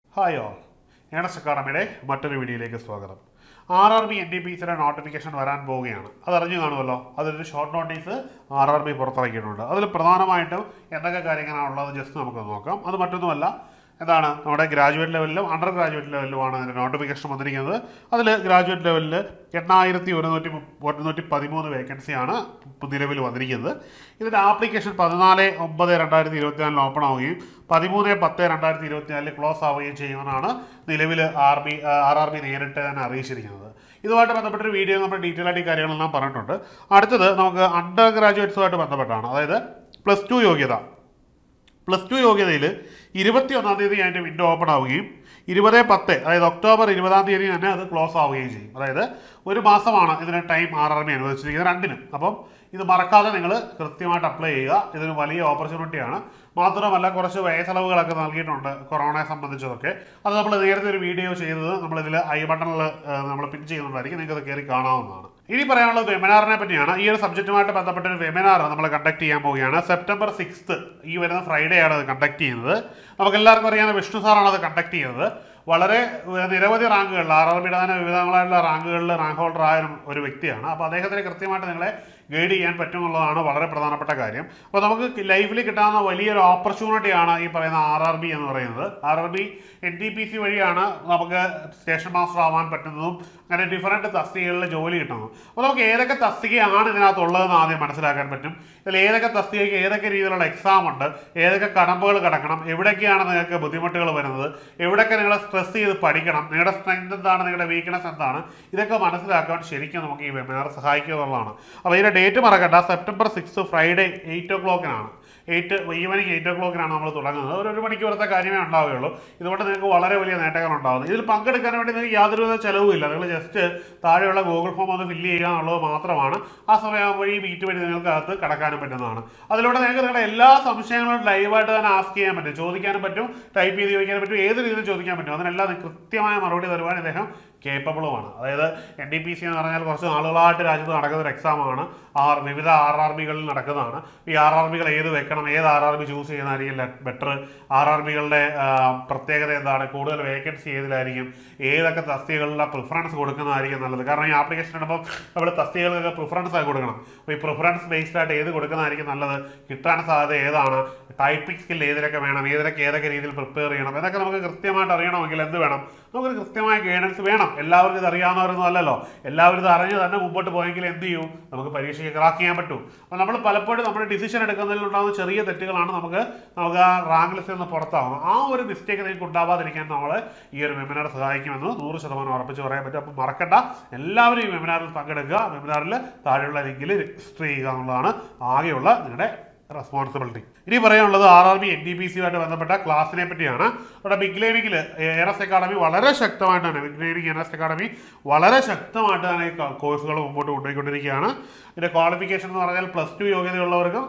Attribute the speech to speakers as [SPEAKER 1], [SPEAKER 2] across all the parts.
[SPEAKER 1] hi all earnest അക്കാഡമിയുടെ മറ്റൊരു വീഡിയോയിലേക്ക് സ്വാഗതം R R B N D P സിയുടെ നോട്ടിഫിക്കേഷൻ വരാൻ പോവുകയാണ് അത് അറിഞ്ഞു കാണുമല്ലോ അതിലൊരു short notice R R B പുറത്തിറക്കിയിട്ടുണ്ട് അതിൽ പ്രധാനമായിട്ടും എന്തൊക്കെ കാര്യങ്ങളാണുള്ളത് ജസ്റ്റ് നമുക്ക് നോക്കാം അത് മറ്റൊന്നുമല്ല എന്താണ് നമ്മുടെ ഗ്രാജുവേറ്റ് ലെവലിലും അണ്ടർ ഗ്രാജുവേറ്റ് ലെവലിലുമാണ് അതിൻ്റെ നോട്ടിഫിക്കേഷൻ വന്നിരിക്കുന്നത് അതിൽ ഗ്രാജുവേറ്റ് ലെവലിൽ എണ്ണായിരത്തി ഒരുന്നൂറ്റി മുപ്പ- ഒരുന്നൂറ്റി പതിമൂന്ന് വേക്കൻസിയാണ് നിലവിൽ വന്നിരിക്കുന്നത് ഇതിൻ്റെ ആപ്ലിക്കേഷൻ പതിനാല് ഒമ്പത് രണ്ടായിരത്തി ഇരുപത്തിനാലിൽ ഓപ്പൺ ആവുകയും പതിമൂന്ന് പത്ത് രണ്ടായിരത്തി ഇരുപത്തിനാലിൽ ക്ലോസ് ആവുകയും ചെയ്യുമെന്നാണ് നിലവിൽ R B R R B നേരിട്ട് തന്നെ അറിയിച്ചിരിക്കുന്നത് ഇതുമായിട്ട് ബന്ധപ്പെട്ടൊരു വീഡിയോ നമ്മൾ ഡീറ്റെയിൽ ആയിട്ട് ഈ കാര്യങ്ങളെല്ലാം പറഞ്ഞിട്ടുണ്ട് അടുത്തത് നമുക്ക് അണ്ടർ ഗ്രാജുവേറ്റ്സുമായിട്ട് ബന്ധപ്പെട്ടാണ് അതായത് പ്ലസ് ടു യോഗ്യത പ്ലസ് ടു യോഗ്യതയിൽ ഇരുപത്തി ഒന്നാം തീയതി അതിൻ്റെ വിൻഡോ ഓപ്പൺ ആവുകയും ഇരുപത് പത്ത് അതായത് ഒക്ടോബർ ഇരുപതാം തീയതി തന്നെ അത് ക്ലോസ് ആവുകയും ചെയ്യും അതായത് ഒരു മാസമാണ് ഇതിന് ടൈം ആർ ആർ ബി അനുവദിച്ചിരിക്കുന്നത് രണ്ടിനും അപ്പം ഇത് മറക്കാതെ നിങ്ങൾ കൃത്യമായിട്ട് അപ്ലൈ ചെയ്യുക ഇതൊരു വലിയ ഓപ്പർച്യൂണിറ്റിയാണ് മാത്രമല്ല കുറച്ച് വ്യയച്ചെലവുകളൊക്കെ നൽകിയിട്ടുണ്ട് കൊറോണയെ സംബന്ധിച്ചതൊക്കെ അത് നമ്മൾ നേരത്തെ ഒരു വീഡിയോ ചെയ്തത് നമ്മളിതിൽ ഐ ബട്ടണിൽ നമ്മൾ പിൻ ചെയ്യുന്നുണ്ടായിരിക്കും നിങ്ങൾക്ക് അത് കയറി കാണാവുന്നതാണ് ഇനി പറയാനുള്ളത് വെമിനാറിനെ പറ്റിയാണ് ഈ ഒരു സബ്ജക്റ്റുമായിട്ട് ബന്ധപ്പെട്ട ഒരു വെമിനാർ നമ്മൾ കണ്ടക്ട് ചെയ്യാൻ പോവുകയാണ് സെപ്റ്റംബർ സിക്സ്ത് ഈ വരുന്ന ഫ്രൈഡേ ആണ് അത് കണ്ടക്ട് ചെയ്യുന്നത് നമുക്ക് എല്ലാവർക്കും അറിയാവുന്ന വിഷ്ണു സാറാണ് അത് കണ്ടക്ട് ചെയ്യുന്നത് വളരെ ഏർ, നിരവധി റാങ്കുകളിൽ ആർ ആർ ബിയുടെ തന്നെ വിവിധങ്ങളായിട്ടുള്ള റാങ്കുകളിൽ റാങ്ക് ഹോൾഡർ ആയ ഒരു വ്യക്തിയാണ് അപ്പോൾ അദ്ദേഹത്തിന് കൃത്യമായിട്ട് നിങ്ങളെ ഗൈഡ് ചെയ്യാൻ പറ്റുമെന്നുള്ളതാണ് വളരെ പ്രധാനപ്പെട്ട കാര്യം അപ്പോൾ നമുക്ക് ലൈഫിൽ കിട്ടാവുന്ന വലിയൊരു ഓപ്പർച്യൂണിറ്റിയാണ് ഈ പറയുന്ന ആർ ആർ ബി എന്ന് പറയുന്നത് R R B N T P C വഴിയാണ് നമുക്ക് സ്റ്റേഷൻ മാസ്റ്റർ ആവാൻ പറ്റുന്നതും അങ്ങനെ ഡിഫറൻറ്റ് തസ്തികകളിൽ ജോലി കിട്ടുന്നതും അപ്പോൾ നമുക്ക് ഏതൊക്കെ തസ്തികയാണ് ഇതിനകത്തുള്ളതെന്ന് ആദ്യം മനസ്സിലാക്കാൻ പറ്റും ഇതിൽ ഏതൊക്കെ തസ്തികയ്ക്ക് ഏതൊക്കെ രീതിയിലുള്ള എക്സാം ഉണ്ട് ഏതൊക്കെ കടമ്പകൾ കടക്കണം എവിടേക്കാണ് നിങ്ങൾക്ക് ബുദ്ധിമുട്ടുകൾ വരുന്നത് എവിടെയൊക്കെ നിങ്ങൾ സ്ട്രെസ് ചെയ്ത് പഠിക്കണം നിങ്ങളുടെ സ്ട്രെങ്ത് എന്താണ് നിങ്ങളുടെ വീക്ക്നെസ് എന്താണ് ഇതൊക്കെ മനസ്സിലാക്കാൻ ശരിക്കും നമുക്ക് ഈ വെബിനാർ സഹായിക്കുക എന്നുള്ളതാണ് അപ്പോൾ ഇതിൻ്റെ ഡേറ്റ് മറക്കണ്ട സെപ്റ്റംബർ സിക്സ് ഫ്രൈഡേ എയ്റ്റ് ഓ ക്ലോക്കിനാണ് എയ്റ്റ് ഈവനിങ് എയ്റ്റ് ഓ ക്ലോക്കിനാണ് നമ്മൾ തുടങ്ങുന്നത് ഒരു ഒരു മണിക്കൂറത്തെ കാര്യമേ ഉണ്ടാവുകയുള്ളൂ ഇതുകൊണ്ട് നിങ്ങൾക്ക് വളരെ വലിയ നേട്ടങ്ങൾ ഉണ്ടാകുന്നു ഇതിൽ പങ്കെടുക്കാൻ വേണ്ടി നിങ്ങൾക്ക് യാതൊരുവിധ ചിലവുമില്ല നിങ്ങൾ ജസ്റ്റ് താഴെയുള്ള ഗൂഗിൾ ഫോം ഒന്ന് ഫില്ല് ചെയ്യുക എന്നുള്ളത് മാത്രമാണ് ആ സമയമാകുമ്പോൾ ഈ മീറ്റ് വഴി നിങ്ങൾക്ക് അകത്ത് കടക്കാനും പറ്റുന്നതാണ് അതിലൂടെ നിങ്ങൾക്ക് നിങ്ങളുടെ എല്ലാ സംശയങ്ങളും ലൈവായിട്ട് തന്നെ ആസ്ക് ചെയ്യാൻ പറ്റും ചോദിക്കാനും പറ്റും ടൈപ്പ് ചെയ്ത് ചോദിക്കാനും പറ്റും ഏത് രീതിയിൽ ചോദിക്കാൻ പറ്റും അതിനെല്ലാം കൃത്യമായ മറുപടി തരുവാൻ ഇദ്ദേഹം കേപ്പബിളുമാണ് അതായത് എൻ ഡി പി സി എന്ന് പറഞ്ഞാൽ കുറച്ച് നാളുകളായിട്ട് രാജ്യത്ത് നടക്കുന്ന ഒരു എക്സാമാണ് ആർ വിവിധ ആർ ആർ ബികളിൽ നടക്കുന്നതാണ് ഈ ആർ ആർ ബികൾ ഏത് വെക്കണം ഏത് ആർ ആർ ബി ചൂസ് ചെയ്യുന്നതായിരിക്കും ബെറ്റർ ആർ ആർ ബികളുടെ പ്രത്യേകത എന്താണ് കൂടുതൽ വേക്കൻസി ഏതിലായിരിക്കും ഏതൊക്കെ തസ്തികകളിലെ പ്രിഫറൻസ് കൊടുക്കുന്നതായിരിക്കും നല്ലത് കാരണം ഈ ആപ്ലിക്കേഷൻ ഇടുമ്പോൾ നമ്മൾ തസ്തികകൾക്ക് പ്രിഫറൻസ് ആയി കൊടുക്കണം അപ്പോൾ ഈ പ്രിഫറൻസ് ബേസ്ഡ് ആയിട്ട് ഏത് കൊടുക്കുന്നതായിരിക്കും നല്ലത് കിട്ടാൻ സാധ്യത ഏതാണ് ടൈപ്പിംഗ് സ്കിൽ ഏതിലൊക്കെ വേണം ഏതിലൊക്കെ ഏതൊക്കെ രീതിയിൽ പ്രിപ്പയർ ചെയ്യണം ഇതൊക്കെ നമുക്ക് കൃത്യമായിട്ട് അറിയണമെങ്കിൽ എന്ത് വേണം നമുക്ക് കൃത്യമായ ഗൈഡൻസ് വേണം എല്ലാവർക്കും ഇത് അറിയാവുന്നവരൊന്നും അല്ലല്ലോ എല്ലാവരും ഇത് അറിഞ്ഞ് തന്നെ മുമ്പോട്ട് പോയെങ്കിൽ എന്ത് ചെയ്യും നമുക്ക് പരീക്ഷയ്ക്ക് ക്രാക്ക് ചെയ്യാൻ പറ്റും അപ്പോൾ നമ്മൾ പലപ്പോഴും നമ്മുടെ ഡിസിഷൻ എടുക്കുന്നതിൽ ഉണ്ടാകുന്ന ചെറിയ തെറ്റുകളാണ് നമുക്ക് നമുക്ക് ആ റാങ്ക് ലിസ്റ്റിൽ നിന്ന് പുറത്താവുന്നത് ആ ഒരു മിസ്റ്റേക്ക് നിങ്ങൾക്ക് ഉണ്ടാവാതിരിക്കാൻ നമ്മൾ ഈ ഒരു വെബിനാർ സഹായിക്കുമെന്ന് നൂറ് ശതമാനം ഉറപ്പിച്ച് പറയാൻ പറ്റും അപ്പം മറക്കണ്ട എല്ലാവരും ഈ വെബിനാറിൽ പങ്കെടുക്കുക വെബിനാറിൽ താഴെയുള്ള ലിങ്കിൽ രജിസ്റ്റർ ചെയ്യുക എന്നുള്ളതാണ് ആകെയുള്ള നിങ്ങളുടെ റെസ്പോൺസിബിലിറ്റി ഇനി പറയാനുള്ളത് R R B N D P സിയുമായിട്ട് ബന്ധപ്പെട്ട ക്ലാസ്സിനെ പറ്റിയാണ് ഇവിടെ ബിഗ് ലേണിംഗിൽ എയറസ് അക്കാഡമി വളരെ ശക്തമായിട്ടാണ് ബിഗ് ലേണിംഗ് എയറസ് അക്കാഡമി വളരെ ശക്തമായിട്ടാണ് ഈ കോഴ്സുകൾ മുമ്പോട്ട് കൊണ്ടുപോയിക്കൊണ്ടിരിക്കുകയാണ് ഇതിൻ്റെ ക്വാളിഫിക്കേഷൻ എന്ന് പറഞ്ഞാൽ പ്ലസ് ടു യോഗ്യതയുള്ളവർക്കും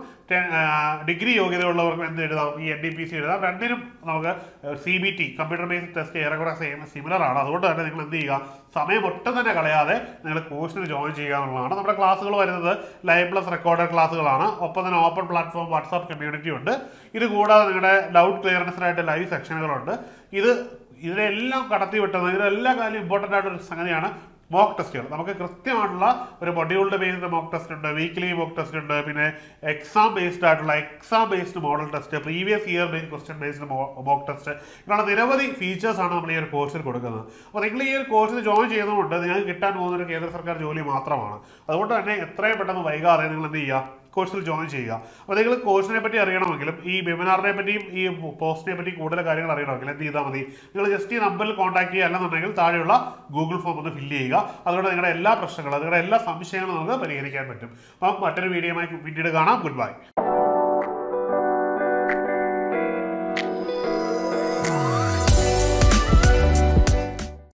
[SPEAKER 1] ഡിഗ്രി യോഗ്യതയുള്ളവർക്കും എന്ത് എഴുതാം ഈ എൻ ഡി പി സി എഴുതാം രണ്ടിനും നമുക്ക് C B T computer based test ഏറെക്കുറെ സെയിം സിമിലർ ആണ് അതുകൊണ്ട് തന്നെ നിങ്ങൾ എന്ത് ചെയ്യുക സമയം ഒട്ടും തന്നെ കളയാതെ നിങ്ങൾ കോഴ്സിന് ജോയിൻ ചെയ്യുക എന്നുള്ളതാണ് നമ്മുടെ ക്ലാസ്സുകൾ വരുന്നത് ലൈവ് പ്ലസ് റെക്കോർഡഡ് ക്ലാസ്സുകളാണ് ഒപ്പം തന്നെ ഓപ്പൺ പ്ലാറ്റ്ഫോം വാട്സാപ്പ് കമ്മ്യൂണിറ്റി ഉണ്ട് ഇത് കൂടാതെ നിങ്ങളുടെ ഡൗട്ട് ക്ലിയർനെസ്സിനായിട്ട് ലൈവ് സെക്ഷനുകളുണ്ട് ഇത് ഇതിനെല്ലാം കടത്തി വിട്ടുന്നത് ഇതിലെല്ലാ കാര്യം ഇമ്പോർട്ടൻ്റ് ആയിട്ടൊരു സംഗതിയാണ് മോക്ക് ടെസ്റ്റുകൾ നമുക്ക് കൃത്യമായിട്ടുള്ള ഒരു മൊഡ്യൂൾഡ് ബേസ്ഡ് മോക്ക് ടെസ്റ്റ് ഉണ്ട് വീക്ക്ലി മോക്ക് ടെസ്റ്റ് ഉണ്ട് പിന്നെ എക്സാം ബേസ്ഡ് ആയിട്ടുള്ള exam based model test previous year based question based mock test ഇങ്ങനെയുള്ള നിരവധി ഫീച്ചേഴ്സ് ആണ് നമ്മൾ ഈ ഒരു കോഴ്സിൽ കൊടുക്കുന്നത് അപ്പോൾ നിങ്ങൾ ഈ ഒരു കോഴ്സിൽ ജോയിൻ ചെയ്യുന്നതുകൊണ്ട് നിങ്ങൾക്ക് കിട്ടാൻ പോകുന്ന ഒരു കേന്ദ്ര സർക്കാർ ജോലി മാത്രമാണ് അതുകൊണ്ട് തന്നെ എത്രയും പെട്ടെന്ന് വൈകാതെ നിങ്ങൾ എന്ത് ചെയ്യുക കോഴ്സിൽ ജോയിൻ ചെയ്യുക അപ്പോൾ നിങ്ങൾ കോഴ്സിനെ പറ്റി അറിയണമെങ്കിലും ഈ വെബിനാറിനെ പറ്റിയും ഈ പോസ്റ്റിനെ പറ്റി കൂടുതൽ കാര്യങ്ങൾ അറിയണമെങ്കിൽ എന്ത് ചെയ്താൽ മതി നിങ്ങൾ ജസ്റ്റ് ഈ നമ്പറിൽ കോൺടാക്ട് ചെയ്യുക അല്ലെന്നുണ്ടെങ്കിൽ താഴെയുള്ള ഗൂഗിൾ ഫോം ഒന്ന് ഫില്ല് ചെയ്യുക അതുകൊണ്ട് നിങ്ങളുടെ എല്ലാ പ്രശ്നങ്ങളും നിങ്ങളുടെ എല്ലാ സംശയങ്ങളും നമുക്ക് പരിഹരിക്കാൻ പറ്റും അപ്പം മറ്റൊരു വീഡിയോയുമായി പിന്നീട് കാണാം ഗുഡ് ബൈ